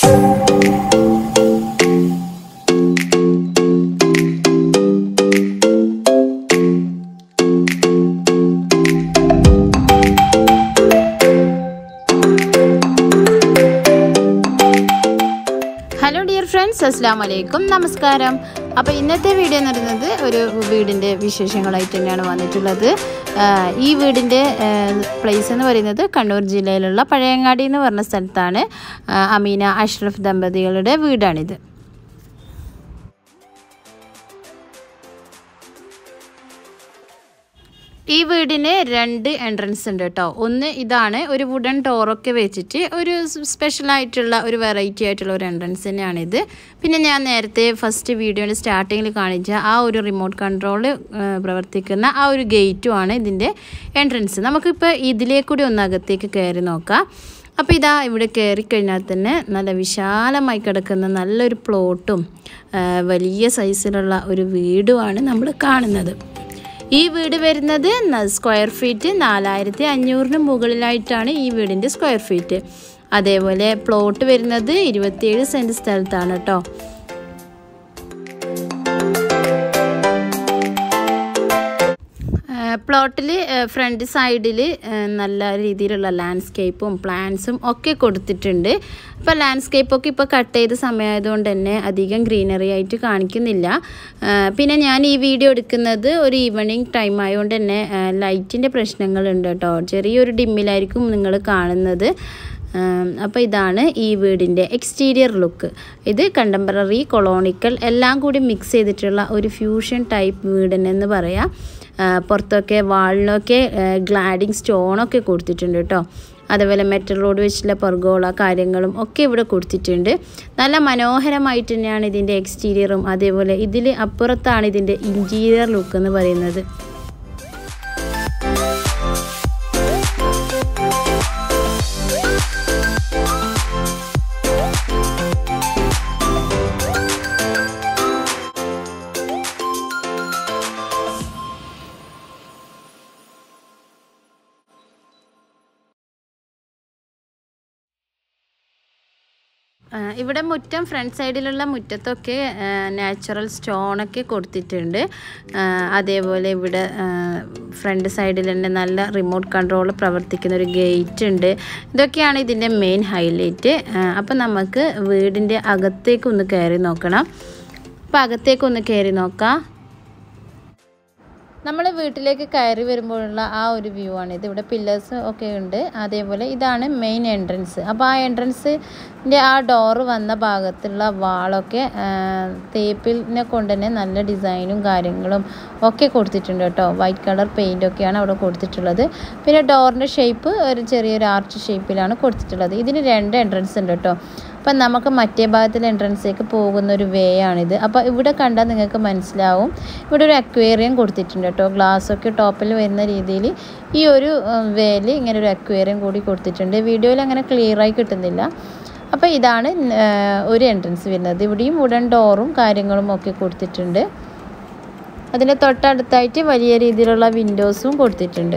hello dear friends അസ്സാം വലൈക്കും നമസ്കാരം അപ്പോൾ ഇന്നത്തെ വീഡിയോ എന്ന് പറയുന്നത് ഒരു വീടിൻ്റെ വിശേഷങ്ങളായിട്ട് തന്നെയാണ് വന്നിട്ടുള്ളത് ആഹ് ഈ വീടിൻ്റെ പ്ലേസ് എന്ന് പറയുന്നത് കണ്ണൂർ ജില്ലയിലുള്ള പഴയങ്ങാടി എന്ന് പറഞ്ഞ സ്ഥലത്താണ് ആഹ് അമീന അഷ്റഫ് ദമ്പതികളുടെ വീടാണിത് ഈ വീടിന് രണ്ട് എൻട്രൻസ് ഉണ്ട് കേട്ടോ ഒന്ന് ഇതാണ് ഒരു വുഡൻ ഡോറൊക്കെ വെച്ചിട്ട് ഒരു സ്പെഷ്യൽ ആയിട്ടുള്ള ഒരു വെറൈറ്റി ആയിട്ടുള്ള ഒരു എൻട്രൻസ് തന്നെയാണിത് പിന്നെ ഞാൻ നേരത്തെ ഫസ്റ്റ് വീഡിയോയുടെ സ്റ്റാർട്ടിങ്ങിൽ കാണിച്ച ആ ഒരു റിമോട്ട് കൺട്രോൾ പ്രവർത്തിക്കുന്ന ആ ഒരു ഗേറ്റുമാണ് ഇതിൻ്റെ എൻട്രൻസ് നമുക്കിപ്പോൾ ഇതിലേക്കൂടി ഒന്ന് അകത്തേക്ക് കയറി നോക്കാം അപ്പോൾ ഇതാ ഇവിടെ കയറി കഴിഞ്ഞാൽ തന്നെ നല്ല വിശാലമായി കിടക്കുന്ന നല്ലൊരു പ്ലോട്ടും വലിയ സൈസിലുള്ള ഒരു വീടുമാണ് നമ്മൾ കാണുന്നത് ഈ വീട് വരുന്നത് സ്ക്വയർ ഫീറ്റ് നാലായിരത്തി അഞ്ഞൂറിന് മുകളിലായിട്ടാണ് ഈ വീടിൻ്റെ സ്ക്വയർ ഫീറ്റ് അതേപോലെ പ്ലോട്ട് വരുന്നത് ഇരുപത്തിയേഴ് സെൻറ്റ് സ്ഥലത്താണ് കേട്ടോ പ്ലോട്ടിൽ ഫ്രണ്ട് സൈഡിൽ നല്ല രീതിയിലുള്ള ലാൻഡ്സ്കേപ്പും പ്ലാന്റ്സും ഒക്കെ കൊടുത്തിട്ടുണ്ട് ഇപ്പോൾ ലാൻഡ്സ്കേപ്പൊക്കെ ഇപ്പോൾ കട്ട് ചെയ്ത സമയമായതുകൊണ്ട് തന്നെ അധികം ഗ്രീനറി ആയിട്ട് കാണിക്കുന്നില്ല പിന്നെ ഞാൻ ഈ വീഡിയോ എടുക്കുന്നത് ഒരു ഈവനിങ് ടൈം ആയതുകൊണ്ട് തന്നെ ലൈറ്റിൻ്റെ പ്രശ്നങ്ങളുണ്ട് കേട്ടോ ചെറിയൊരു ഡിമ്മിലായിരിക്കും നിങ്ങൾ കാണുന്നത് അപ്പോൾ ഇതാണ് ഈ വീടിൻ്റെ എക്സ്റ്റീരിയർ ലുക്ക് ഇത് കണ്ടംപററി കൊളോണിക്കൽ എല്ലാം കൂടി മിക്സ് ചെയ്തിട്ടുള്ള ഒരു ഫ്യൂഷൻ ടൈപ്പ് വീടിനെന്ന് പറയാം പുറത്തൊക്കെ വാളിനൊക്കെ ഗ്ലാഡിങ് സ്റ്റോണൊക്കെ കൊടുത്തിട്ടുണ്ട് കേട്ടോ അതുപോലെ മെറ്റൽ റോഡ് വെച്ചിട്ടുള്ള പെർഗോള കാര്യങ്ങളും ഒക്കെ ഇവിടെ കൊടുത്തിട്ടുണ്ട് നല്ല മനോഹരമായിട്ട് തന്നെയാണ് ഇതിൻ്റെ എക്സ്റ്റീരിയറും അതേപോലെ ഇതിൽ അപ്പുറത്താണ് ഇതിൻ്റെ ഇൻറ്റീരിയർ ലുക്ക് എന്ന് പറയുന്നത് ഇവിടെ മുറ്റം ഫ്രണ്ട് സൈഡിലുള്ള മുറ്റത്തൊക്കെ നാച്ചുറൽ സ്റ്റോണൊക്കെ കൊടുത്തിട്ടുണ്ട് അതേപോലെ ഇവിടെ ഫ്രണ്ട് സൈഡിൽ തന്നെ നല്ല റിമോട്ട് കൺട്രോൾ പ്രവർത്തിക്കുന്ന ഒരു ഗേറ്റ് ഉണ്ട് ഇതൊക്കെയാണ് ഇതിൻ്റെ മെയിൻ ഹൈലൈറ്റ് അപ്പം നമുക്ക് വീടിൻ്റെ അകത്തേക്ക് ഒന്ന് കയറി നോക്കണം അപ്പം അകത്തേക്ക് ഒന്ന് കയറി നോക്കാം നമ്മൾ വീട്ടിലേക്ക് കയറി വരുമ്പോഴുള്ള ആ ഒരു വ്യൂ ആണ് ഇത് ഇവിടെ പില്ലേഴ്സ് ഒക്കെ ഉണ്ട് അതേപോലെ ഇതാണ് മെയിൻ എൻട്രൻസ് അപ്പോൾ ആ എൻട്രൻസിൻ്റെ ആ ഡോറ് വന്ന ഭാഗത്തുള്ള വാളൊക്കെ തേപ്പിനെ കൊണ്ട് തന്നെ നല്ല ഡിസൈനും കാര്യങ്ങളും ഒക്കെ കൊടുത്തിട്ടുണ്ട് കേട്ടോ വൈറ്റ് കളർ പെയിൻ്റ് ഒക്കെയാണ് അവിടെ കൊടുത്തിട്ടുള്ളത് പിന്നെ ഡോറിൻ്റെ ഷേപ്പ് ഒരു ചെറിയൊരു ആർച്ച് ഷേപ്പിലാണ് കൊടുത്തിട്ടുള്ളത് ഇതിന് രണ്ട് എൻട്രൻസ് ഉണ്ട് കേട്ടോ അപ്പം നമുക്ക് മറ്റേ ഭാഗത്തിലെ എൻട്രൻസിലേക്ക് പോകുന്ന ഒരു വേ ആണിത് അപ്പോൾ ഇവിടെ കണ്ടാൽ നിങ്ങൾക്ക് മനസ്സിലാവും ഇവിടെ ഒരു അക്വേറിയം കൊടുത്തിട്ടുണ്ട് കേട്ടോ ഗ്ലാസ്സൊക്കെ ടോപ്പിൽ വരുന്ന രീതിയിൽ ഈ ഒരു വേയിൽ ഇങ്ങനെ ഒരു അക്വേറിയം കൂടി കൊടുത്തിട്ടുണ്ട് വീഡിയോയിൽ അങ്ങനെ ക്ലിയറായി കിട്ടുന്നില്ല അപ്പോൾ ഇതാണ് ഒരു എൻട്രൻസ് വരുന്നത് ഇവിടെയും വുഡൻ ഡോറും കാര്യങ്ങളും ഒക്കെ കൊടുത്തിട്ടുണ്ട് അതിൻ്റെ തൊട്ടടുത്തായിട്ട് വലിയ രീതിയിലുള്ള വിൻഡോസും കൊടുത്തിട്ടുണ്ട്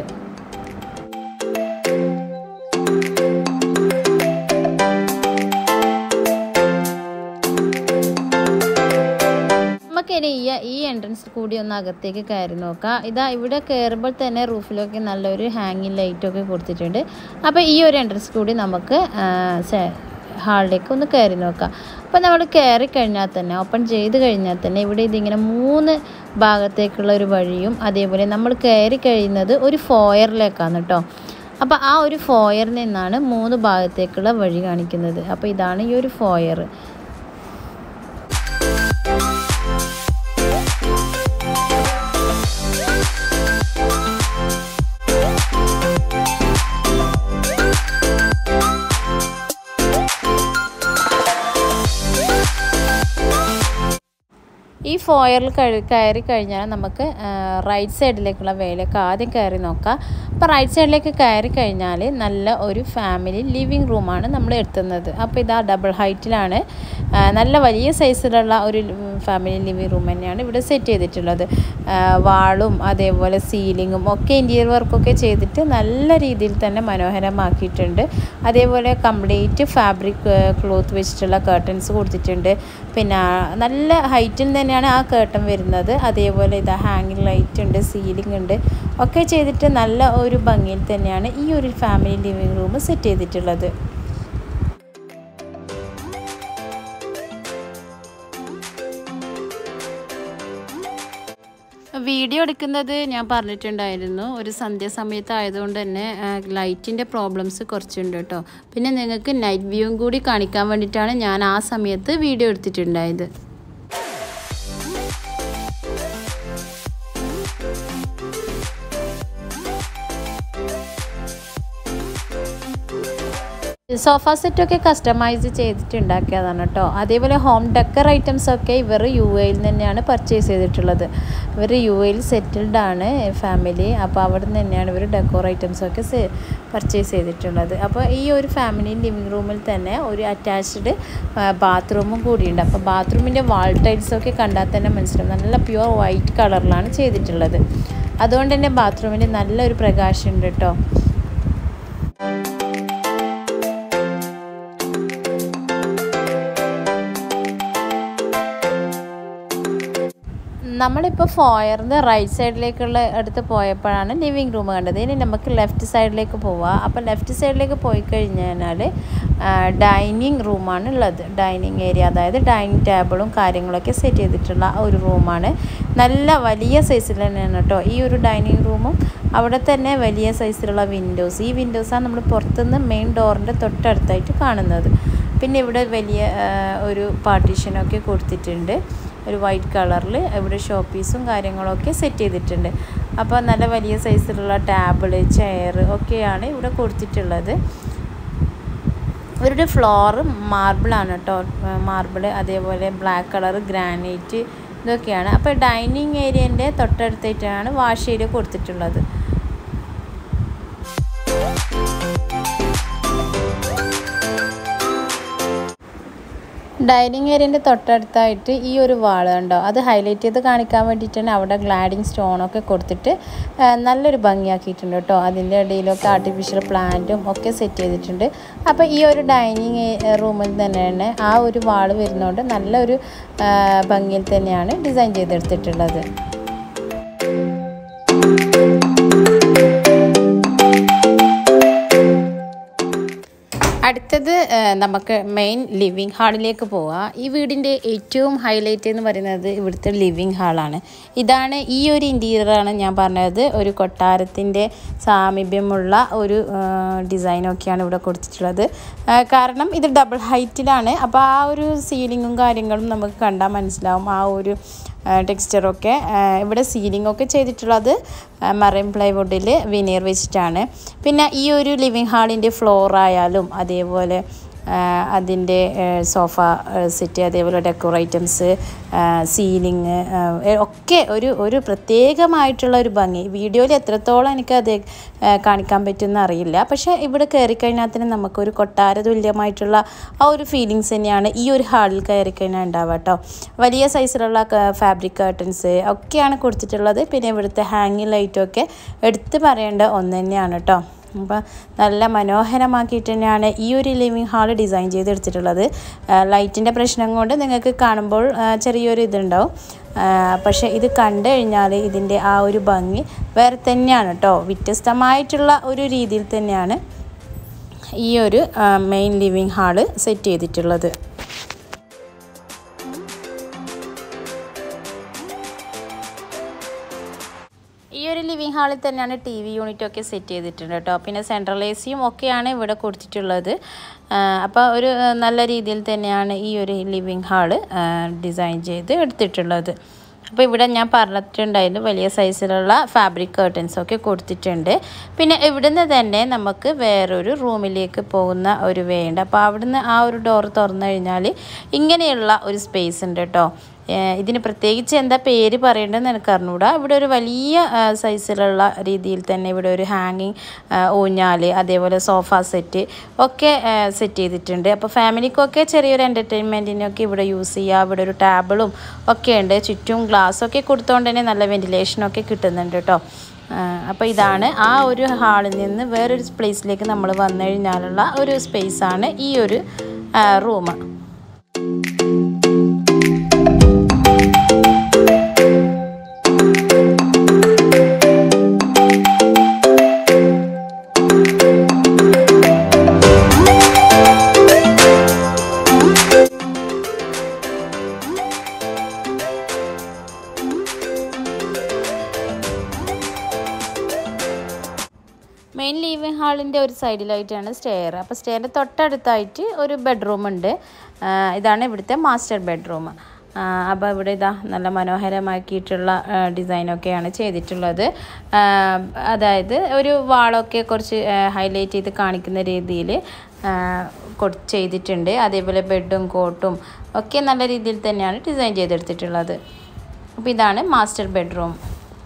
നമുക്കിനി ഈ ഈ എൻട്രൻസ് കൂടി ഒന്ന് അകത്തേക്ക് കയറി നോക്കാം ഇതാ ഇവിടെ കയറുമ്പോൾ തന്നെ റൂഫിലൊക്കെ നല്ലൊരു ഹാങ്ങിങ് ലൈറ്റൊക്കെ കൊടുത്തിട്ടുണ്ട് അപ്പോൾ ഈ ഒരു എൻട്രൻസ് കൂടി നമുക്ക് ഹാളിലേക്ക് ഒന്ന് കയറി നോക്കാം അപ്പോൾ നമ്മൾ കയറി കഴിഞ്ഞാൽ തന്നെ ഓപ്പൺ ചെയ്ത് കഴിഞ്ഞാൽ തന്നെ ഇവിടെ ഇതിങ്ങനെ മൂന്ന് ഭാഗത്തേക്കുള്ള ഒരു വഴിയും അതേപോലെ നമ്മൾ കയറി കഴിയുന്നത് ഒരു ഫോയറിലേക്കാണ് കേട്ടോ അപ്പോൾ ആ ഒരു ഫോയറിൽ നിന്നാണ് മൂന്ന് ഭാഗത്തേക്കുള്ള വഴി കാണിക്കുന്നത് അപ്പോൾ ഇതാണ് ഈ ഒരു ഫോയർ ഈ ഫോയറിൽ കഴി കയറി കഴിഞ്ഞാൽ നമുക്ക് റൈറ്റ് സൈഡിലേക്കുള്ള വേയിലേക്ക് ആദ്യം കയറി നോക്കാം അപ്പോൾ റൈറ്റ് സൈഡിലേക്ക് കയറി കഴിഞ്ഞാൽ നല്ല ഒരു ഫാമിലി ലിവിങ് റൂമാണ് നമ്മൾ എത്തുന്നത് അപ്പോൾ ഇതാ ഡബിൾ ഹൈറ്റിലാണ് ആ, നല്ല വലിയ സൈസിലുള്ള ഒരു ഫാമിലി ലിവിങ് റൂം തന്നെയാണ് ഇവിടെ സെറ്റ് ചെയ്തിട്ടുള്ളത് ആ, വാളും അതേപോലെ സീലിങ്ങും ഒക്കെ ഇൻറ്റീരിയർ വർക്കൊക്കെ ചെയ്തിട്ട് നല്ല രീതിയിൽ തന്നെ മനോഹരമാക്കിയിട്ടുണ്ട് അതേപോലെ കംപ്ലീറ്റ് ഫാബ്രിക് ക്ലോത്ത് വെച്ചിട്ടുള്ള കേർട്ടൻസ് കൊടുത്തിട്ടുണ്ട് പിന്നെ നല്ല ഹൈറ്റിൽ തന്നെയാണ് ആ കേർട്ടൻ വരുന്നത് അതേപോലെ ഇതാ ഹാങ്ങിങ് ലൈറ്റ് ഉണ്ട് സീലിംഗ് ഉണ്ട് ഒക്കെ ചെയ്തിട്ട് നല്ല ഒരു ഭംഗിയിൽ തന്നെയാണ് ഈ ഒരു ഫാമിലി ലിവിങ് റൂം സെറ്റ് ചെയ്തിട്ടുള്ളത് വീഡിയോ എടുക്കുന്നത് ഞാൻ പറഞ്ഞിട്ടുണ്ടായിരുന്നു ഒരു സന്ധ്യാസമയത്ത് ആയതുകൊണ്ട് തന്നെ ലൈറ്റിൻ്റെ പ്രോബ്ലംസ് കുറച്ചുണ്ട് കേട്ടോ പിന്നെ നിങ്ങൾക്ക് നൈറ്റ് വ്യൂവും കൂടി കാണിക്കാൻ വേണ്ടിയിട്ടാണ് ഞാൻ ആ സമയത്ത് വീഡിയോ എടുത്തിട്ടുണ്ടായത് സോഫ സെറ്റൊക്കെ കസ്റ്റമൈസ് ചെയ്തിട്ട് ഉണ്ടാക്കിയതാണ് കേട്ടോ അതേപോലെ ഹോം ഡെക്കർ ഐറ്റംസ് ഒക്കെ ഇവർ യു എയിൽ തന്നെയാണ് പർച്ചേസ് ചെയ്തിട്ടുള്ളത് ഇവർ യു എയിൽ സെറ്റിൽഡ് ആണ് ഫാമിലി അപ്പോൾ അവിടെ നിന്ന് തന്നെയാണ് ഇവർ ഡെക്കോർ ഐറ്റംസ് ഒക്കെ പർച്ചേസ് ചെയ്തിട്ടുള്ളത് അപ്പോൾ ഈ ഒരു ഫാമിലി ലിവിങ് റൂമിൽ തന്നെ ഒരു അറ്റാച്ച്ഡ് ബാത്റൂമും കൂടിയുണ്ട് അപ്പോൾ ബാത്റൂമിൻ്റെ വാൾ ടൈൽസൊക്കെ കണ്ടാൽ തന്നെ മനസ്സിലാവും നല്ല പ്യുവർ വൈറ്റ് കളറിലാണ് ചെയ്തിട്ടുള്ളത് അതുകൊണ്ട് തന്നെ ബാത്റൂമിൽ നല്ലൊരു പ്രകാശമുണ്ട് കേട്ടോ നമ്മളിപ്പോൾ ഫോയറിന് റൈറ്റ് സൈഡിലേക്കുള്ള അടുത്ത് പോയപ്പോഴാണ് ലിവിങ് റൂം കണ്ടത് ഇനി നമുക്ക് ലെഫ്റ്റ് സൈഡിലേക്ക് പോവാം അപ്പോൾ ലെഫ്റ്റ് സൈഡിലേക്ക് പോയി കഴിഞ്ഞാൽ ഡൈനിങ് റൂമാണ് ഉള്ളത് ഡൈനിങ് ഏരിയ അതായത് ഡൈനിങ് ടേബിളും കാര്യങ്ങളൊക്കെ സെറ്റ് ചെയ്തിട്ടുള്ള ഒരു റൂമാണ് നല്ല വലിയ സൈസിൽ തന്നെയാണ് കേട്ടോ ഈ ഒരു ഡൈനിങ് റൂമും അവിടെ തന്നെ വലിയ സൈസിലുള്ള വിൻഡോസ് ഈ വിൻഡോസാണ് നമ്മൾ പുറത്തുനിന്ന് മെയിൻ ഡോറിൻ്റെ തൊട്ടടുത്തായിട്ട് കാണുന്നത് പിന്നെ ഇവിടെ വലിയ ഒരു പാർട്ടീഷനൊക്കെ കൊടുത്തിട്ടുണ്ട് ഒരു വൈറ്റ് കളറിൽ ഇവിടെ ഷോ പീസും കാര്യങ്ങളൊക്കെ സെറ്റ് ചെയ്തിട്ടുണ്ട് അപ്പോൾ നല്ല വലിയ സൈസിലുള്ള ടേബിള് ചെയർ ഒക്കെയാണ് ഇവിടെ കൊടുത്തിട്ടുള്ളത് ഇവരുടെ ഫ്ലോർ മാർബിളാണ് കേട്ടോ മാർബിൾ അതേപോലെ ബ്ലാക്ക് കളർ ഗ്രാനൈറ്റ് ഇതൊക്കെയാണ് അപ്പോൾ ഡൈനിങ് ഏരിയൻ്റെ തൊട്ടടുത്തായിട്ടാണ് വാഷ് ഏരിയ കൊടുത്തിട്ടുള്ളത് ഡൈനിങ് ഏരിയൻ്റെ തൊട്ടടുത്തായിട്ട് ഈ ഒരു വാൾ കണ്ടോ അത് ഹൈലൈറ്റ് ചെയ്ത് കാണിക്കാൻ വേണ്ടിയിട്ടാണ് അവിടെ ഗ്ലാഡിങ് സ്റ്റോണൊക്കെ കൊടുത്തിട്ട് നല്ലൊരു ഭംഗിയാക്കിയിട്ടുണ്ട് കേട്ടോ അതിൻ്റെ ഇടയിലൊക്കെ ആർട്ടിഫിഷ്യൽ പ്ലാന്റും ഒക്കെ സെറ്റ് ചെയ്തിട്ടുണ്ട് അപ്പോൾ ഈ ഒരു ഡൈനിങ് റൂമിൽ തന്നെയാണ് ആ ഒരു വാൾ വരുന്നതുകൊണ്ട് നല്ലൊരു ഭംഗിയിൽ തന്നെയാണ് ഡിസൈൻ ചെയ്തെടുത്തിട്ടുള്ളത് അടുത്തത് നമുക്ക് മെയിൻ ലിവിങ് ഹാളിലേക്ക് പോവാം ഈ വീടിൻ്റെ ഏറ്റവും ഹൈലൈറ്റ് എന്ന് പറയുന്നത് ഇവിടുത്തെ ലിവിങ് ഹാളാണ് ഇതാണ് ഈ ഒരു ഇൻറ്റീരിയറാണ് ഞാൻ പറഞ്ഞത് ഒരു കൊട്ടാരത്തിൻ്റെ സാമീപ്യമുള്ള ഒരു ഡിസൈനൊക്കെയാണ് ഇവിടെ കൊടുത്തിട്ടുള്ളത് കാരണം ഇത് ഡബിൾ ഹൈറ്റിലാണ് അപ്പോൾ ആ ഒരു സീലിങ്ങും കാര്യങ്ങളും നമുക്ക് കണ്ടാൽ മനസ്സിലാവും ആ ഒരു ടെക്സ്ചറൊക്കെ ഇവിടെ സീലിംഗ് ഒക്കെ ചെയ്തിട്ടുള്ളത് മറൈൻ പ്ലൈവുഡിൽ വിനീർ വെച്ചിട്ടാണ് പിന്നെ ഈ ഒരു ലിവിങ് ഹാളിൻ്റെ ഫ്ലോർ ആയാലും അതേപോലെ അതിൻ്റെ സോഫ സെറ്റ് അതേപോലെ ഡെക്കോർ ഐറ്റംസ് സീലിങ് ഒക്കെ ഒരു ഒരു പ്രത്യേകമായിട്ടുള്ള ഒരു ഭംഗി വീഡിയോയിൽ എത്രത്തോളം എനിക്കത് കാണിക്കാൻ പറ്റുമെന്ന് അറിയില്ല പക്ഷേ ഇവിടെ കയറി കഴിഞ്ഞാൽ തന്നെ നമുക്കൊരു കൊട്ടാര തുല്യമായിട്ടുള്ള ആ ഒരു ഫീലിങ്സ് തന്നെയാണ് ഈ ഒരു ഹാളിൽ കയറി കഴിഞ്ഞാൽ ഉണ്ടാവുക കേട്ടോ വലിയ സൈസിലുള്ള ഫാബ്രിക് കർട്ടൻസ് ഒക്കെയാണ് കൊടുത്തിട്ടുള്ളത് പിന്നെ ഇവിടുത്തെ ഹാങ്ങിങ് ലൈറ്റൊക്കെ എടുത്ത് പറയേണ്ട ഒന്ന് തന്നെയാണ് കേട്ടോ അപ്പോൾ നല്ല മനോഹരമാക്കിയിട്ട് തന്നെയാണ് ഈ ഒരു ലിവിങ് ഹാൾ ഡിസൈൻ ചെയ്തെടുത്തിട്ടുള്ളത് ലൈറ്റിൻ്റെ പ്രശ്നം കൊണ്ട് നിങ്ങൾക്ക് കാണുമ്പോൾ ചെറിയൊരു ഇതുണ്ടാവും പക്ഷേ ഇത് കണ്ടു കഴിഞ്ഞാൽ ഇതിൻ്റെ ആ ഒരു ഭംഗി വേറെ തന്നെയാണ് കേട്ടോ വ്യത്യസ്തമായിട്ടുള്ള ഒരു രീതിയിൽ തന്നെയാണ് ഈ ഒരു മെയിൻ ലിവിങ് ഹാള് സെറ്റ് ചെയ്തിട്ടുള്ളത് ഈ ഒരു ലിവിങ് ഹാളിൽ തന്നെയാണ് ടി വി യൂണിറ്റ് ഒക്കെ സെറ്റ് ചെയ്തിട്ടുണ്ട് കേട്ടോ പിന്നെ സെൻട്രൽ എ സിയും ഒക്കെയാണ് ഇവിടെ കൊടുത്തിട്ടുള്ളത് അപ്പോൾ ഒരു നല്ല രീതിയിൽ തന്നെയാണ് ഈ ഒരു ലിവിങ് ഹാള് ഡിസൈൻ ചെയ്ത് എടുത്തിട്ടുള്ളത് അപ്പോൾ ഇവിടെ ഞാൻ പറഞ്ഞിട്ടുണ്ടായിരുന്നു വലിയ സൈസിലുള്ള ഫാബ്രിക് കേർട്ടൻസ് ഒക്കെ കൊടുത്തിട്ടുണ്ട് പിന്നെ ഇവിടുന്ന് തന്നെ നമുക്ക് വേറൊരു റൂമിലേക്ക് പോകുന്ന ഒരു വേ ഉണ്ട് അപ്പോൾ അവിടുന്ന് ആ ഒരു ഡോർ തുറന്നു കഴിഞ്ഞാൽ ഇങ്ങനെയുള്ള ഒരു സ്പേസ് ഉണ്ട് കേട്ടോ ഏഹ് ഇതിന് പ്രത്യേകിച്ച് എന്താ പേര് പറയേണ്ടതെന്ന് എനിക്ക് അറിഞ്ഞൂടാ ഇവിടെ ഒരു വലിയ ആ, സൈസിലുള്ള രീതിയിൽ തന്നെ ഇവിടെ ഒരു ഹാങ്ങിങ് ഊഞ്ഞാൽ അതേപോലെ സോഫ സെറ്റ് ഒക്കെ സെറ്റ് ചെയ്തിട്ടുണ്ട് അപ്പോൾ ഫാമിലിക്കൊക്കെ ചെറിയൊരു എൻ്റർടൈൻമെൻറ്റിനൊക്കെ ഇവിടെ യൂസ് ചെയ്യുക ഇവിടെ ഒരു ടേബിളും ഒക്കെ ഉണ്ട് ചുറ്റും ഗ്ലാസ്സൊക്കെ കൊടുത്തുകൊണ്ട് തന്നെ നല്ല വെൻറ്റിലേഷനൊക്കെ കിട്ടുന്നുണ്ട് കേട്ടോ അപ്പോൾ ഇതാണ് ആ ഒരു ഹാളിൽ നിന്ന് വേറൊരു പ്ലേസിലേക്ക് നമ്മൾ വന്നു കഴിഞ്ഞാലുള്ള ഒരു സ്പേസാണ് ഈ ഒരു റൂം മെയിൻ ലീവിങ് ഹാളിൻ്റെ ഒരു സൈഡിലായിട്ടാണ് സ്റ്റെയർ അപ്പോൾ സ്റ്റെയറിൻ്റെ തൊട്ടടുത്തായിട്ട് ഒരു ബെഡ്റൂം ഉണ്ട് ആ, ഇതാണ് ഇവിടുത്തെ മാസ്റ്റർ ബെഡ്റൂം അപ്പോൾ ഇവിടെ ഇതാ നല്ല മനോഹരമാക്കിയിട്ടുള്ള ആ, ഡിസൈനൊക്കെയാണ് ചെയ്തിട്ടുള്ളത് ആ, അതായത് ഒരു വാളൊക്കെ കുറച്ച് ഹൈലൈറ്റ് ചെയ്ത് കാണിക്കുന്ന രീതിയിൽ കൊടു ചെയ്തിട്ടുണ്ട് അതേപോലെ ബെഡും കോട്ടും ഒക്കെ നല്ല രീതിയിൽ തന്നെയാണ് ഡിസൈൻ ചെയ്തെടുത്തിട്ടുള്ളത് അപ്പോൾ ഇതാണ് മാസ്റ്റർ ബെഡ്റൂം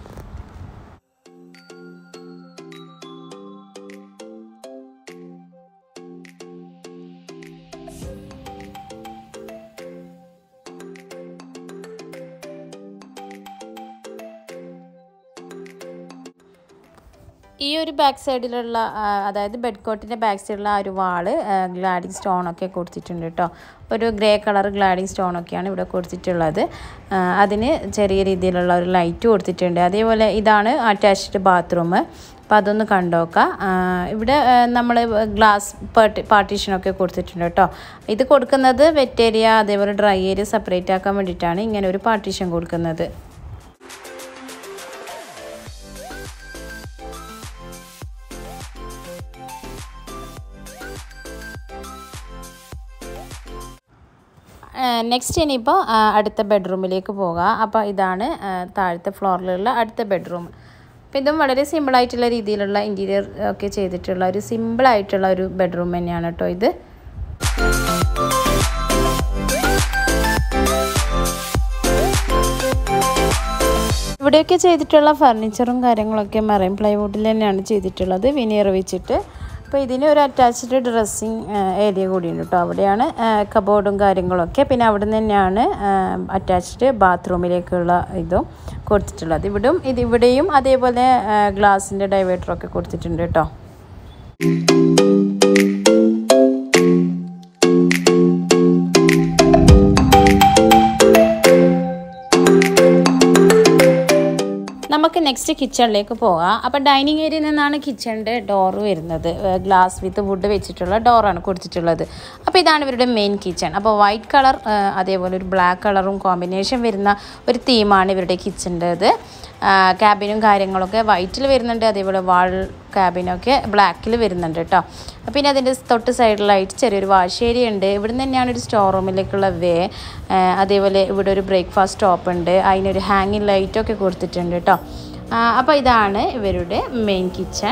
ഈ ഒരു ബാക്ക് സൈഡിലുള്ള ആ, അതായത് ബെഡ് കോട്ടിൻ്റെ ബാക്ക് സൈഡിലുള്ള ആ ഒരു വാള് ഗ്ലാഡിങ് സ്റ്റോണൊക്കെ കൊടുത്തിട്ടുണ്ട് കേട്ടോ ഒരു ഗ്രേ കളർ ഗ്ലാഡിങ് സ്റ്റോണൊക്കെയാണ് ഇവിടെ കൊടുത്തിട്ടുള്ളത് ആ, അതിന് ചെറിയ രീതിയിലുള്ള ഒരു ലൈറ്റ് കൊടുത്തിട്ടുണ്ട് അതേപോലെ ഇതാണ് അറ്റാച്ച്ഡ് ബാത്റൂം അപ്പോൾ അതൊന്ന് കണ്ടോക്കാം ആ, ഇവിടെ നമ്മൾ ഗ്ലാസ് പാർട്ടി പാർട്ടീഷനൊക്കെ കൊടുത്തിട്ടുണ്ട് കേട്ടോ ഇത് കൊടുക്കുന്നത് വെറ്റ് ഏരിയ അതേപോലെ ഡ്രൈ ഏരിയ സെപ്പറേറ്റ് ആക്കാൻ വേണ്ടിയിട്ടാണ് ഇങ്ങനെ ഒരു പാർട്ടീഷൻ കൊടുക്കുന്നത് നെക്സ്റ്റ് ഇനിയിപ്പോൾ അടുത്ത ബെഡ്റൂമിലേക്ക് പോകാം അപ്പോൾ ഇതാണ് ആ, താഴത്തെ ഫ്ലോറിലുള്ള അടുത്ത ബെഡ്റൂം അപ്പോൾ ഇതും വളരെ സിമ്പിളായിട്ടുള്ള രീതിയിലുള്ള ഇൻറ്റീരിയർ ഒക്കെ ചെയ്തിട്ടുള്ള ഒരു സിമ്പിളായിട്ടുള്ള ഒരു ബെഡ്റൂം തന്നെയാണ് കേട്ടോ ഇത് ഇവിടെയൊക്കെ ചെയ്തിട്ടുള്ള ഫർണിച്ചറും കാര്യങ്ങളൊക്കെ മെറൈൻ പ്ലൈവുഡിൽ തന്നെയാണ് ചെയ്തിട്ടുള്ളത് വിനിയർ വെച്ചിട്ട് അപ്പോൾ ഇതിന് ഒരു അറ്റാച്ച്ഡ് ഡ്രസ്സിങ് ഏരിയ കൂടിയുണ്ട് കേട്ടോ അവിടെയാണ് കബോർഡും കാര്യങ്ങളൊക്കെ പിന്നെ അവിടെ നിന്ന് തന്നെയാണ് അറ്റാച്ച്ഡ് ബാത്റൂമിലേക്കുള്ള ഇതും കൊടുത്തിട്ടുള്ളത് ഇവിടും ഇത് ഇവിടെയും അതേപോലെ ഗ്ലാസിൻ്റെ ഡൈവേറ്ററൊക്കെ കൊടുത്തിട്ടുണ്ട് കേട്ടോ നമുക്ക് നെക്സ്റ്റ് കിച്ചണിലേക്ക് പോകാം അപ്പോൾ ഡൈനിങ് ഏരിയയിൽ നിന്നാണ് കിച്ചണിൻ്റെ ഡോറ് വരുന്നത് ഗ്ലാസ് വിത്ത് വുഡ് വെച്ചിട്ടുള്ള ഡോറാണ് കൊടുത്തിട്ടുള്ളത് അപ്പോൾ ഇതാണ് ഇവരുടെ മെയിൻ കിച്ചൺ അപ്പോൾ വൈറ്റ് കളർ അതേപോലെ ഒരു ബ്ലാക്ക് കളറും കോമ്പിനേഷൻ വരുന്ന ഒരു തീമാണ് ഇവരുടെ കിച്ചൻ്റേത് ക്യാബിനും കാര്യങ്ങളൊക്കെ വൈറ്റിൽ വരുന്നുണ്ട് അതേപോലെ വാൾ ക്യാബിനൊക്കെ ബ്ലാക്കിൽ വരുന്നുണ്ട് കേട്ടോ പിന്നെ അതിൻ്റെ തൊട്ട് സൈഡിലായിട്ട് ചെറിയൊരു വാഷ് ഏരിയ ഉണ്ട് ഇവിടെ നിന്ന് തന്നെയാണ് ഒരു സ്റ്റോർ റൂമിലേക്കുള്ള വേ അതേപോലെ ഇവിടെ ഒരു ബ്രേക്ക്ഫാസ്റ്റ് സ്റ്റോപ്പ് ഉണ്ട് അതിനൊരു ഹാങ്ങിങ് ലൈറ്റൊക്കെ കൊടുത്തിട്ടുണ്ട് കേട്ടോ അപ്പോൾ ഇതാണ് ഇവരുടെ മെയിൻ കിച്ചൺ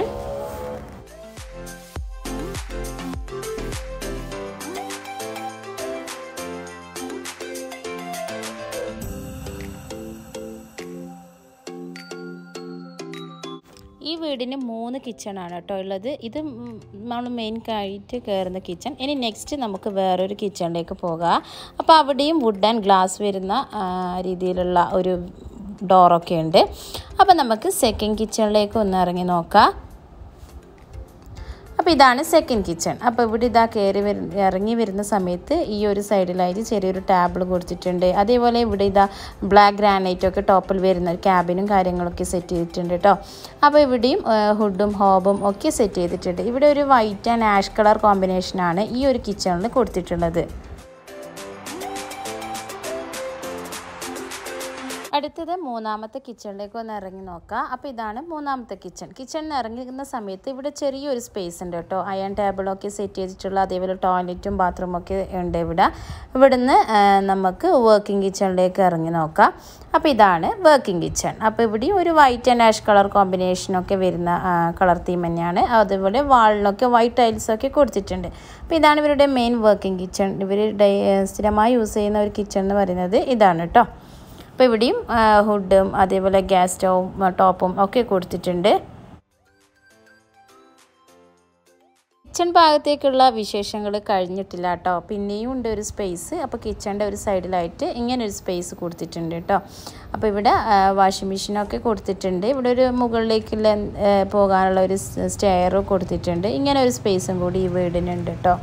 ഈ വീടിന് മൂന്ന് കിച്ചണാണ് കേട്ടോ ഉള്ളത് ഇത് നമ്മൾ മെയിൻ ആയിട്ട് കയറുന്ന കിച്ചൺ ഇനി നെക്സ്റ്റ് നമുക്ക് വേറൊരു കിച്ചണിലേക്ക് പോകാം അപ്പോൾ അവിടെയും വുഡ് ആൻഡ് ഗ്ലാസ് വരുന്ന ആ, രീതിയിലുള്ള ഒരു ഡോറൊക്കെ ഉണ്ട് അപ്പോൾ നമുക്ക് സെക്കൻഡ് കിച്ചണിലേക്ക് ഒന്ന് ഇറങ്ങി നോക്കാം അപ്പോൾ ഇതാണ് സെക്കൻഡ് കിച്ചൺ അപ്പോൾ ഇവിടെ ഇതാ കയറി വരു ഇറങ്ങി വരുന്ന സമയത്ത് ഈ ഒരു സൈഡിലായിട്ട് ചെറിയൊരു ടേബിൾ കൊടുത്തിട്ടുണ്ട് അതേപോലെ ഇവിടെ ഇതാ ബ്ലാക്ക് ഗ്രാനൈറ്റ് ഒക്കെ ടോപ്പിൽ വരുന്ന ഒരു ക്യാബിനും കാര്യങ്ങളൊക്കെ സെറ്റ് ചെയ്തിട്ടുണ്ട് കേട്ടോ അപ്പോൾ ഇവിടെയും ഹുഡും ഹോബും ഒക്കെ സെറ്റ് ചെയ്തിട്ടുണ്ട് ഇവിടെ ഒരു വൈറ്റ് ആൻഡ് ആഷ് കളർ കോമ്പിനേഷനാണ് ഈ ഒരു കിച്ചണിൽ കൊടുത്തിട്ടുള്ളത് അടുത്തത് മൂന്നാമത്തെ കിച്ചണിലേക്ക് ഒന്ന് ഇറങ്ങി നോക്കാം അപ്പോൾ ഇതാണ് മൂന്നാമത്തെ കിച്ചൺ കിച്ചണിൽ ഇറങ്ങിക്കുന്ന സമയത്ത് ഇവിടെ ചെറിയൊരു സ്പേസ് ഉണ്ട് കേട്ടോ അയൺ ടേബിളൊക്കെ സെറ്റ് ചെയ്തിട്ടുള്ള അതേപോലെ ടോയ്ലറ്റും ബാത്റൂമൊക്കെ ഉണ്ട് ഇവിടെ ഇവിടുന്ന് ആ, നമുക്ക് വർക്കിംഗ് കിച്ചണിലേക്ക് ഇറങ്ങി നോക്കാം അപ്പോൾ ഇതാണ് വർക്കിംഗ് കിച്ചൺ അപ്പോൾ ഇവിടെയും ഒരു വൈറ്റ് ആൻഡ് ആഷ് കളർ കോമ്പിനേഷനൊക്കെ വരുന്ന കളർ തീം തന്നെയാണ് അതുപോലെ വാളിലൊക്കെ വൈറ്റ് ടൈൽസൊക്കെ കൊടുത്തിട്ടുണ്ട് അപ്പോൾ ഇതാണ് ഇവരുടെ മെയിൻ വർക്കിംഗ് കിച്ചൺ ഇവർ ഡൈ സ്ഥിരമായി യൂസ് ചെയ്യുന്ന ഒരു കിച്ചൺ എന്ന് പറയുന്നത് ഇതാണ് കേട്ടോ അപ്പോൾ ഇവിടെയും ഹുഡും അതേപോലെ ഗ്യാസ് സ്റ്റൗവും ടോപ്പും ഒക്കെ കൊടുത്തിട്ടുണ്ട് കിച്ചൺ ഭാഗത്തേക്കുള്ള വിശേഷങ്ങൾ കഴിഞ്ഞിട്ടില്ല കേട്ടോ പിന്നെയും ഉണ്ട് ഒരു സ്പേസ് അപ്പോൾ കിച്ചണിൻ്റെ ഒരു സൈഡിലായിട്ട് ഇങ്ങനെ ഒരു സ്പേസ് കൊടുത്തിട്ടുണ്ട് കേട്ടോ അപ്പോൾ ഇവിടെ വാഷിംഗ് മെഷീനൊക്കെ കൊടുത്തിട്ടുണ്ട് ഇവിടെ ഒരു മുകളിലേക്കുള്ള ആ, പോകാനുള്ള ഒരു സ്റ്റെയർ കൊടുത്തിട്ടുണ്ട് ഇങ്ങനെ ഒരു സ്പേസും കൂടി ഈ വീടിനുണ്ട് കേട്ടോ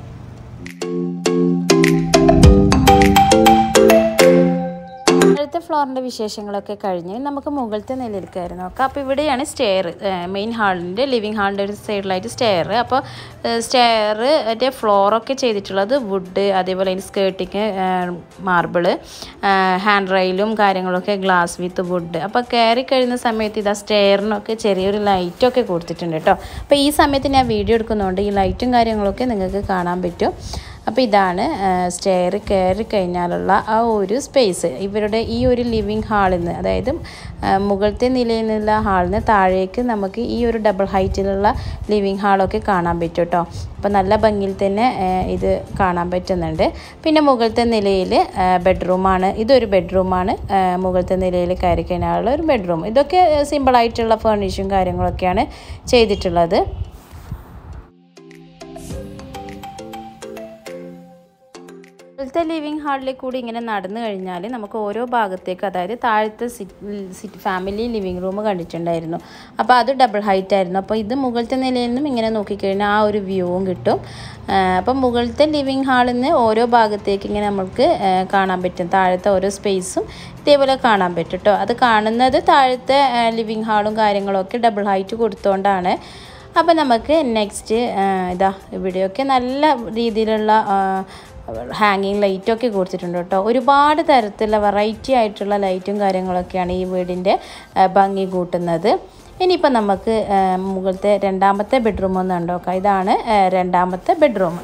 അടുത്ത ഫ്ലോറിൻ്റെ വിശേഷങ്ങളൊക്കെ കഴിഞ്ഞ് നമുക്ക് മുകളിലത്തെ നിലയിൽ കയറി നോക്കാം അപ്പോൾ ഇവിടെയാണ് സ്റ്റെയർ മെയിൻ ഹാളിൻ്റെ ലിവിങ് ഹാളിൻ്റെ ഒരു സൈഡിലായിട്ട് സ്റ്റെയർ അപ്പോൾ സ്റ്റെയർ മറ്റേ ഫ്ലോറൊക്കെ ചെയ്തിട്ടുള്ളത് വുഡ് അതേപോലെ അതിൻ്റെ സ്കേർട്ടിങ് മാർബിള് ഹാൻഡ് റെയിലും കാര്യങ്ങളൊക്കെ ഗ്ലാസ് വിത്ത് വുഡ് അപ്പോൾ കയറി കഴിയുന്ന സമയത്ത് ഇതാ സ്റ്റെയറിനൊക്കെ ചെറിയൊരു ലൈറ്റൊക്കെ കൊടുത്തിട്ടുണ്ട് കേട്ടോ അപ്പോൾ ഈ സമയത്ത് ഞാൻ വീഡിയോ എടുക്കുന്നതുകൊണ്ട് ഈ ലൈറ്റും കാര്യങ്ങളൊക്കെ നിങ്ങൾക്ക് കാണാൻ പറ്റും അപ്പോൾ ഇതാണ് സ്റ്റെയർ കയറി കഴിഞ്ഞാലുള്ള ആ ഒരു സ്പേസ് ഇവരുടെ ഈ ഒരു ലിവിങ് ഹാളിൽ നിന്ന് അതായത് ആ, മുകളിലത്തെ നിലയിൽ നിന്നുള്ള ഹാളിൽ നിന്ന് താഴേക്ക് നമുക്ക് ഈ ഒരു ഡബിൾ ഹൈറ്റിലുള്ള ലിവിങ് ഹാളൊക്കെ കാണാൻ പറ്റും കേട്ടോ അപ്പോൾ നല്ല ഭംഗിയിൽ തന്നെ ആ, ഇത് കാണാൻ പറ്റുന്നുണ്ട് പിന്നെ മുകളിലത്തെ നിലയിൽ ബെഡ്റൂമാണ് ഇതൊരു ബെഡ്റൂമാണ് മുകളിലത്തെ നിലയിൽ കയറി കഴിഞ്ഞാലുള്ള ഒരു ബെഡ്റൂം ഇതൊക്കെ സിമ്പിളായിട്ടുള്ള ഫേർണിഷും കാര്യങ്ങളൊക്കെയാണ് ചെയ്തിട്ടുള്ളത് മുകളിലത്തെ ലിവിങ് ഹാളിലേക്ക് കൂടി ഇങ്ങനെ നടന്നു കഴിഞ്ഞാൽ നമുക്ക് ഓരോ ഭാഗത്തേക്ക് അതായത് താഴത്തെ സിറ്റ് ഫാമിലി ലിവിങ് റൂം കണ്ടിട്ടുണ്ടായിരുന്നു അപ്പോൾ അത് ഡബിൾ ഹൈറ്റ് ആയിരുന്നു അപ്പോൾ ഇത് മുകളിലത്തെ നിലയിൽ നിന്നും ഇങ്ങനെ നോക്കിക്കഴിഞ്ഞാൽ ആ ഒരു വ്യൂവും കിട്ടും ആ, അപ്പം മുകളിലത്തെ ലിവിങ് ഹാളിൽ നിന്ന് ഓരോ ഭാഗത്തേക്ക് ഇങ്ങനെ നമുക്ക് ആ, കാണാൻ പറ്റും താഴത്തെ ഓരോ സ്പേസും ഇതേപോലെ കാണാൻ പറ്റും കേട്ടോ അത് കാണുന്നത് താഴത്തെ ലിവിങ് ഹാളും കാര്യങ്ങളൊക്കെ ഡബിൾ ഹൈറ്റ് കൊടുത്തുകൊണ്ടാണ് അപ്പോൾ നമുക്ക് നെക്സ്റ്റ് ഇതാ ഇവിടെയൊക്കെ നല്ല രീതിയിലുള്ള ഹാങ്ങിങ് ലൈറ്റൊക്കെ കൊടുത്തിട്ടുണ്ട് കേട്ടോ ഒരുപാട് തരത്തിലുള്ള വെറൈറ്റി ആയിട്ടുള്ള ലൈറ്റും കാര്യങ്ങളൊക്കെയാണ് ഈ വീടിൻ്റെ ആ, ഭംഗി കൂട്ടുന്നത് ഇനിയിപ്പോൾ നമുക്ക് ആ, മുകളിലത്തെ രണ്ടാമത്തെ ബെഡ്റൂം ഒന്ന് കണ്ടോക്കാം ഇതാണ് ആ, രണ്ടാമത്തെ ബെഡ്റൂം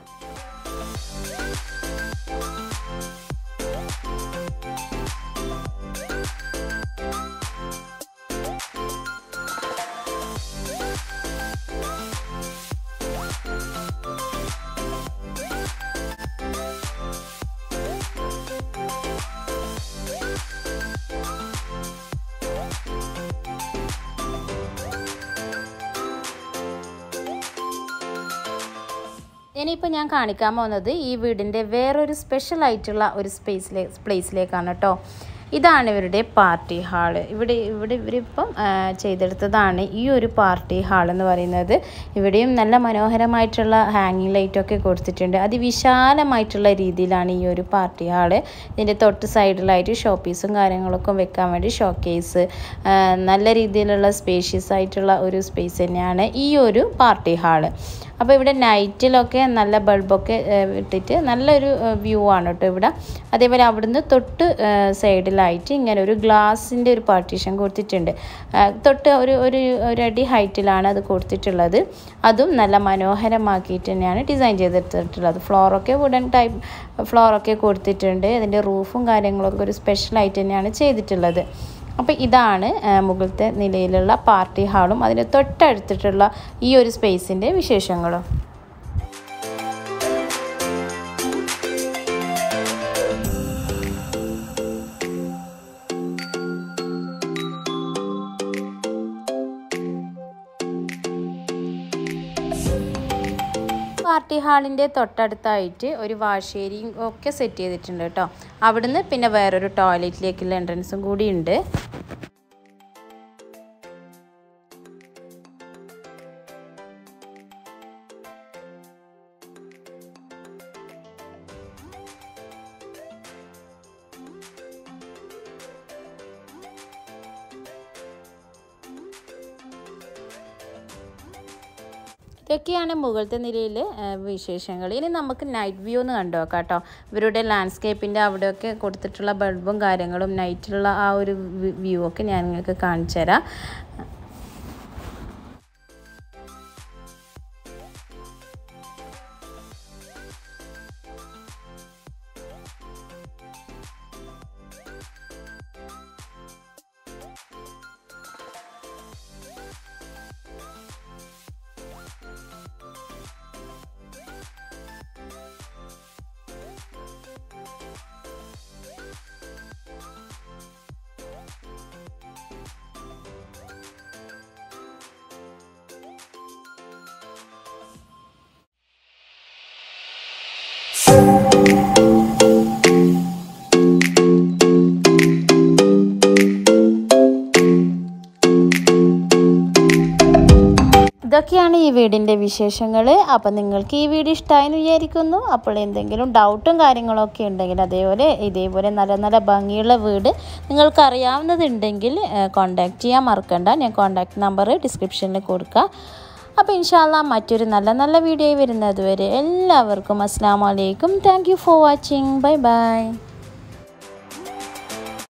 ഇനിയിപ്പോൾ ഞാൻ കാണിക്കാൻ പോകുന്നത് ഈ വീടിൻ്റെ വേറൊരു സ്പെഷ്യൽ ആയിട്ടുള്ള ഒരു സ്പേസിലെ പ്ലേസിലേക്കാണ് കേട്ടോ ഇതാണ് ഇവരുടെ പാർട്ടി ഹാള് ഇവിടെ ഇവിടെ ഇവരിപ്പം ആ, ചെയ്തെടുത്തതാണ് ഈ ഒരു പാർട്ടി ഹാൾ എന്ന് പറയുന്നത് ഇവിടെയും നല്ല മനോഹരമായിട്ടുള്ള ഹാങ്ങിങ് ലൈറ്റൊക്കെ കൊടുത്തിട്ടുണ്ട് അതിവിശാലമായിട്ടുള്ള രീതിയിലാണ് ഈ ഒരു പാർട്ടി ഹാള് ഇതിൻ്റെ തൊട്ട് സൈഡിലായിട്ട് ഷോപ്പീസും കാര്യങ്ങളൊക്കെ വെക്കാൻ വേണ്ടി ഷോക്കേസ് നല്ല രീതിയിലുള്ള സ്പേഷ്യസ് ആയിട്ടുള്ള ഒരു സ്പേസ് തന്നെയാണ് ഈ ഒരു പാർട്ടി ഹാള് അപ്പോൾ ഇവിടെ നൈറ്റിലൊക്കെ നല്ല ബൾബൊക്കെ ഏഹ്, ഇട്ടിട്ട് നല്ലൊരു വ്യൂ ആണ് കേട്ടോ ഇവിടെ അതേപോലെ അവിടുന്ന് തൊട്ട് സൈഡിലായിട്ട് ഇങ്ങനെ ഒരു ഗ്ലാസിൻ്റെ ഒരു പാർട്ടീഷൻ കൊടുത്തിട്ടുണ്ട് ആ, തൊട്ട് ഒരു ഒരു ഒരു അടി ഹൈറ്റിലാണ് അത് കൊടുത്തിട്ടുള്ളത് അതും നല്ല മനോഹരമാക്കിയിട്ട് തന്നെയാണ് ഡിസൈൻ ചെയ്തിട്ടുള്ളത് ഫ്ലോറൊക്കെ വുഡൻ ടൈപ്പ് ഫ്ലോറൊക്കെ കൊടുത്തിട്ടുണ്ട് അതിൻ്റെ റൂഫും കാര്യങ്ങളൊക്കെ ഒരു സ്പെഷ്യലായിട്ട് തന്നെയാണ് ചെയ്തിട്ടുള്ളത് അപ്പോൾ ഇതാണ് ആ, മുകളിലത്തെ നിലയിലുള്ള പാർട്ടി ഹാളും അതിന് തൊട്ടടുത്തിട്ടുള്ള ഈ ഒരു സ്പേസിൻ്റെ വിശേഷങ്ങളും പാർട്ടി ഹാളിൻ്റെ തൊട്ടടുത്തായിട്ട് ഒരു വാഷേരിയും ഒക്കെ സെറ്റ് ചെയ്തിട്ടുണ്ട് കേട്ടോ അവിടുന്ന് പിന്നെ വേറൊരു ടോയ്ലറ്റിലേക്കുള്ള എൻട്രൻസും കൂടി ഉണ്ട് ഇതൊക്കെയാണ് മുകളിലത്തെ നിലയിൽ വിശേഷങ്ങൾ ഇനി നമുക്ക് നൈറ്റ് വ്യൂ ഒന്ന് കണ്ടു നോക്കാം കേട്ടോ ഇവരുടെ ലാൻഡ്സ്കേപ്പിൻ്റെ അവിടെയൊക്കെ കൊടുത്തിട്ടുള്ള ബൾബും കാര്യങ്ങളും നൈറ്റിലുള്ള ആ ഒരു വ്യൂ ഒക്കെ ഞാൻ നിങ്ങൾക്ക് കാണിച്ചു തരാം ഇതൊക്കെയാണ് ഈ വീടിൻ്റെ വിശേഷങ്ങൾ അപ്പം നിങ്ങൾക്ക് ഈ വീഡിയോ ഇഷ്ടമായെന്ന് വിചാരിക്കുന്നു അപ്പോൾ എന്തെങ്കിലും ഡൗട്ടും കാര്യങ്ങളൊക്കെ ഉണ്ടെങ്കിൽ അതേപോലെ ഇതേപോലെ നല്ല നല്ല ഭംഗിയുള്ള വീട് നിങ്ങൾക്ക് അറിയാവുന്നതുണ്ടെങ്കിൽ കോൺടാക്റ്റ് ചെയ്യാൻ മറക്കണ്ട ഞാൻ കോൺടാക്റ്റ് നമ്പർ ഡിസ്ക്രിപ്ഷനിൽ കൊടുക്കുക അപ്പോൾ ഇൻഷാല്ല മറ്റൊരു നല്ല നല്ല വീഡിയോ വരുന്നത് വരെ എല്ലാവർക്കും അസ്സാം വലൈക്കും thank you for watching bye by